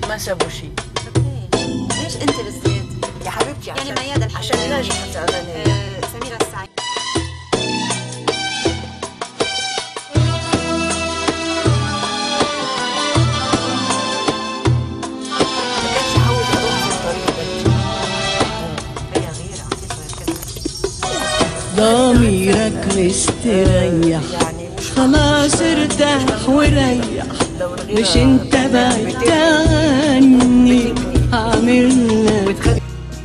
ما سابوا شيء اوكي ليش انت بالذات؟ يا حبيبتي يعني عشان ميادة الحلواني عشان ناجحة أغاني آه، سميرة السعيد ما كانش عاوز أروح في الطريق ده هي غيرة تسوى كذا ضميرك مستريح يعني مش خلاص ارتاح وريح لو الغيرة مش انت بعدت عني هعمل لك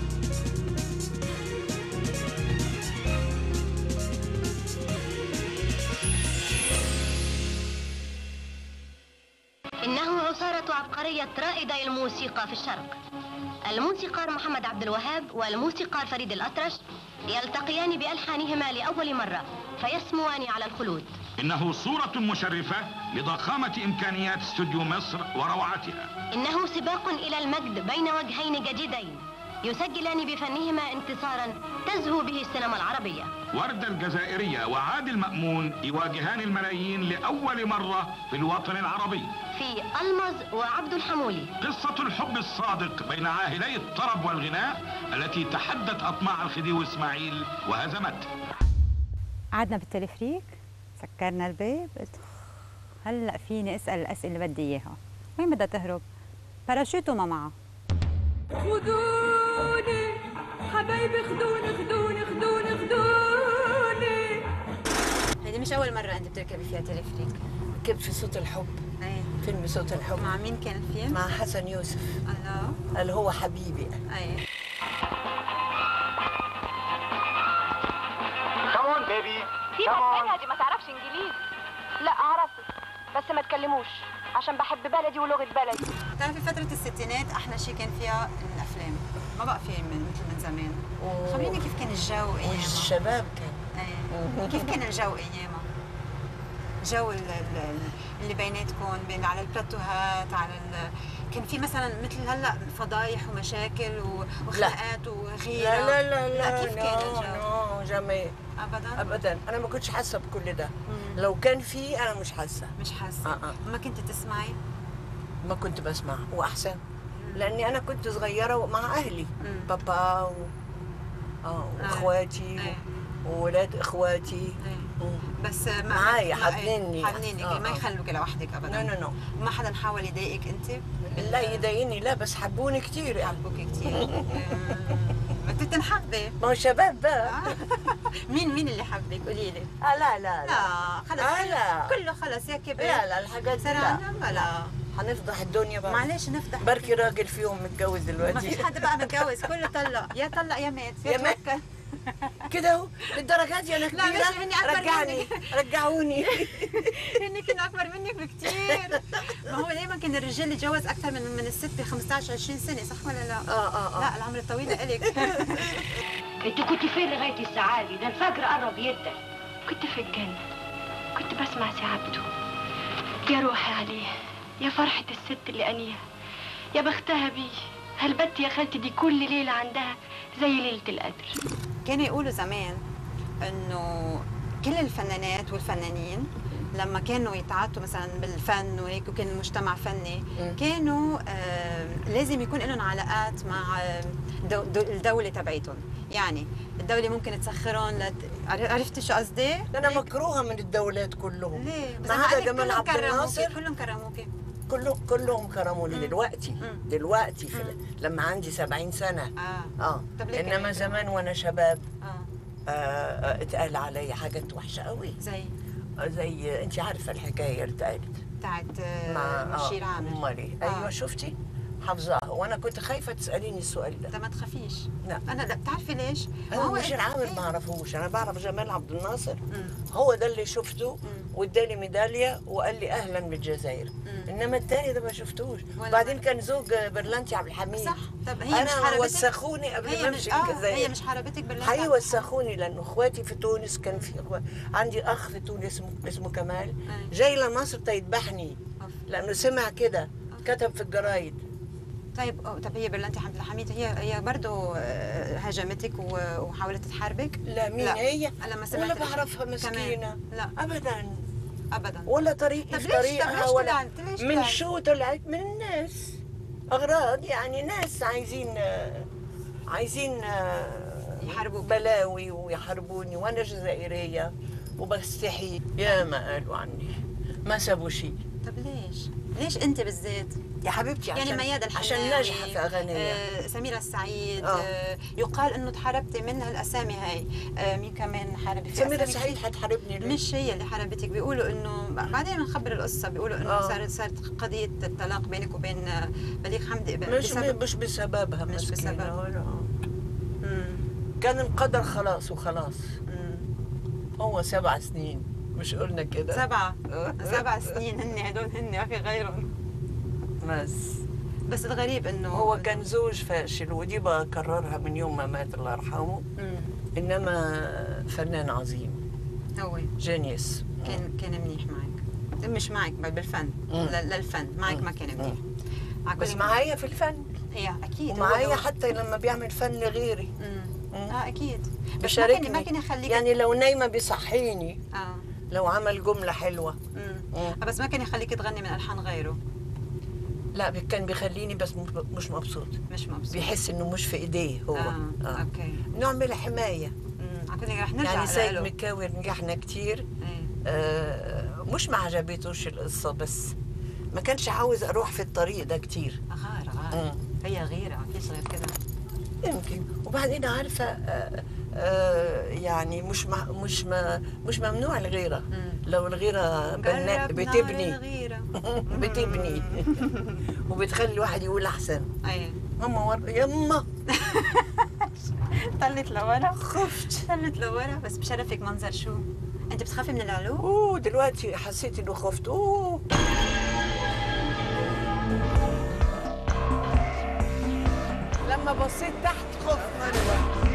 إنه عثارة عبقرية رائدة الموسيقى في الشرق الموسيقار محمد عبد الوهاب والموسيقار فريد الأطرش يلتقيان بألحانهما لأول مرة فيسموان على الخلود إنه صورة مشرفة لضخامة إمكانيات استوديو مصر وروعتها إنه سباق إلى المجد بين وجهين جديدين يسجلان بفنهما انتصارا تزهو به السينما العربية وردة الجزائرية وعادل مأمون يواجهان الملايين لأول مرة في الوطن العربي في ألمز وعبد الحمولي قصة الحب الصادق بين عاهلي الطرب والغناء التي تحدت أطماع الخديوي إسماعيل وهزمته قعدنا بالتلفريك سكرنا الباب قلت هلا فيني اسال الاسئله اللي بدي اياها وين بدها تهرب باراشوت وما معها خذوني حبايبي خذوني خذوني خذوني خذوني هيدي مش أول مرة أنت بتركبي فيها تلفريك ركبت في صوت الحب أي فيلم صوت الحب مع مين كان الفيلم؟ مع حسن يوسف الله اللي هو حبيبي أي في مسألة دي ما تعرفش انجليزي لا اعرف بس ما تكلموش عشان بحب بلدي ولغة بلدي بتعرفي فترة الستينات أحلى شيء كان فيها الأفلام ما بقى في من مثل من زمان و- خبريني كيف كان الجو أيامها والشباب كان أي. كيف كان الجو أيامها؟ جو ال- ال- اللي بيناتكم بين على البلاتوهات على ال... كان في مثلا مثل هلا فضايح ومشاكل و- وخناقات وغيره لا لا لا لا كيف كان نو الجو؟ نو جامي ابدا ابدا انا ما كنتش حاسه بكل ده مم. لو كان في انا مش حاسه مش حاسه آه، آه. ما كنت تسمعي ما كنت بسمع واحسن لاني انا كنت صغيره مع اهلي مم. بابا و... اه واخواتي أي. وولاد اخواتي أي. مم. بس ما معايا، ما- حاضنيني. حاضنينك آه، ما آه. يخلوك لوحدك ابدا نو نو نو ما حدا حاول يضايقك انت لا يضايقني لا بس حبوني كثير يعني حبوك كثير ما انت تنحبي ما هو شباب بقى مين مين اللي حبك قولي لي آه لا لا لا لا خلص آه، لا. كله خلص يا كبر لا لا الحاجات دي صار لا عنا لا هنفضح الدنيا بقى معلش نفضح بركي راجل فيهم متجوز ما دلوقتي فيش حد بقى متجوز كله طلق يا طلق يا مات يا مات. توكل. كده اهو للدرجات يا انا لا، مش كبيره هني أكبر رجعني رجعوني هن كانوا اكبر منك بكثير ما هو دايما كان الرجال يتجوز اكثر من من الست ب 15 20 سنه صح ولا لا؟ اه اه اه لا العمر الطويل لإلك انت كنت فين لغاية الساعة دي ده الفجر قرب يدا كنت في الجنة كنت بسمع سي عبده يا روحي عليه يا فرحة الست اللي أنيها يا بختها بيه هالبت يا خالتي دي كل ليلة عندها زي ليلة القدر كانوا يقولوا زمان انه كل الفنانات والفنانين لما كانوا يتعاطوا مثلا بالفن وهيك وكان المجتمع فني مم. كانوا آه لازم يكون لهم علاقات مع آه، دو دو الدوله تبعتهم يعني الدوله ممكن تسخرهم لت... عر- عرفتي شو قصدي؟ انا ليه؟ مكروهه من الدولات كلهم ليه؟ بس ما أنا هذا قالك جمال كلهم عبد كرموكي، الناصر كلهم كرموكي كلهم كلهم كرموني مم. دلوقتي مم. دلوقتي في لما عندي 70 سنه اه اه طب ليه انما كمان زمان وانا شباب اه آه آه اتقال علي حاجات وحشه قوي زي آه، زي انت عارفه الحكايه اللي اتقالت بتاعت مع آه بشير عامر امال ايه آه. ايوه شفتي حافظاها وانا كنت خايفه تساليني السؤال ده ده ما تخافيش لا انا لا بتعرفي ليش؟ ما انا هو بشير عامر إيه؟ ما اعرفوش انا بعرف جمال عبد الناصر مم. هو ده اللي شفته مم. واداني ميداليه وقال لي اهلا بالجزائر مم. انما الثاني ده ما شفتوش ولا بعدين مرة. كان زوج برلانتي عبد الحميد صح طب هي مش انا حاربتك وسخوني قبل هي ما مش امشي اه هي الجزائر مش حاربتك بالله حقيقي وسخوني لان اخواتي في تونس كان في إخوة. عندي اخ في تونس اسمه اسمه كمال أي. جاي لمصر تيذبحني أوف. لانه سمع كده كتب في الجرايد طيب أو طب هي برلانتي عبد الحميد هي هي برضه آه، هاجمتك و- وحاولت تحاربك لا مين لا. هي لما سمعت ولا بعرفها كمان. مسكينه لا ابدا ابدا ولا طريقي طب في ليش طب طريقها ليش ولا طلعت ليش من طلعت؟ شو طلعت من الناس اغراض يعني ناس عايزين آه، عايزين آه، يحاربوك. بلاوي ويحاربوني وانا جزائريه وبستحي يا ما قالوا عني ما سابوا شيء طب ليش؟ ليش انت بالذات؟ يا حبيبتي عشان يعني ميادة الحناوي عشان ناجحه في اغانيها آه سميرة السعيد آه. آه يقال انه تحاربتي من هالاسامي هاي آه مين كمان حارب في سميرة أسامي سعيد كتير. حتحاربني ليه؟ مش هي اللي حاربتك بيقولوا انه بعدين بنخبر القصه بيقولوا انه آه. صارت صارت قضيه الطلاق بينك وبين آه، بليغ حمدي ب- مش بسبب- مش بسببها مش مسكينة بسبب. ولا مم. كان القدر خلاص وخلاص مم. هو سبع سنين مش قلنا كده سبعة سبع سنين هن هدول هن ما في غيرهم بس بس الغريب انه هو كان زوج فاشل ودي بكررها من يوم ما مات الله يرحمه مم. انما فنان عظيم هو جينيوس كان كان منيح معك مش معك بل بالفن مم. ل- للفن معك ما كان منيح مع بس كل- معايا في الفن هي اكيد هو- ومعايا هو- حتى لما بيعمل فن لغيري مم. مم. اه اكيد بس ما كان بيشاركني ما كان يخليك يعني لو نايمه بيصحيني اه لو عمل جمله حلوه مم. مم. آه، بس ما كان يخليك تغني من الحان غيره لا كان بيخليني بس مش- مش مبسوط مش مبسوط بيحس انه مش في ايديه هو اه, آه. اوكي نعمل حمايه مم. على كل رح نرجع يعني سيد له. مكاوي نجحنا كتير ايه آه مش ما عجبتوش القصه بس ما كانش عاوز اروح في الطريق ده كتير غار غار مم. هي غيره ما فيش غير كده يمكن وبعدين عارفه آه آه يعني مش مع مش ما مش ممنوع الغيره مم. لو الغيره بناء جرب نار بتبني الغيره بتبني وبتخلي الواحد يقول احسن ايه ماما ور... يما طلت لورا خفت طلت لورا بس بشرفك منظر شو انت بتخافي من العلو اوه دلوقتي حسيت انه خفت اوه لما بصيت تحت خفت مره